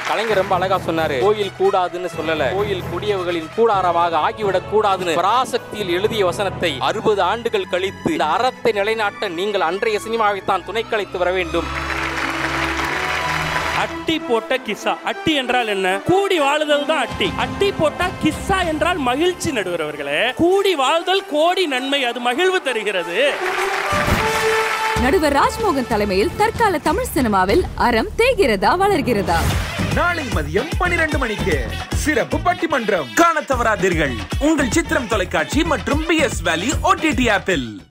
கலைஞர் ரொம்ப அழகா சொன்னாரு கோயில் கூடாதுன்னு சொல்லல கோயில் குடியவர்களின் கூடாரமாக ஆகிவிடக் கூடாதுன்னு பராசக்தியில் எழுதிய வசனத்தை அறுபது ஆண்டுகள் கழித்து இந்த அறத்தை நிலைநாட்ட நீங்கள் அன்றைய சினிமாவைத்தான் துணை கலைத்து வர வேண்டும் அட்டி போட்ட கிஸ்ஸா அட்டி என்றால் என்ன கூடி வாழுதல் தான் அட்டி அட்டி போட்டா கிஸ்ஸா என்றால் மகிழ்ச்சி நடுவர் அவர்களே கூடி வாழ்தல் கோடி நன்மை அது மகிழ்வு தருகிறது நடுவர் ராஜ்மோகன் தலைமையில் தற்கால தமிழ் சினிமாவில் அறம் தேய்கிறதா வளர்கிறதா நாளை மதியம் பனிரெண்டு மணிக்கு சிறப்பு பட்டிமன்றம் காண தவறாதீர்கள் உங்கள் சித்திரம் தொலைக்காட்சி மற்றும் பி எஸ் வேலி ஓடிடி ஆப்பில்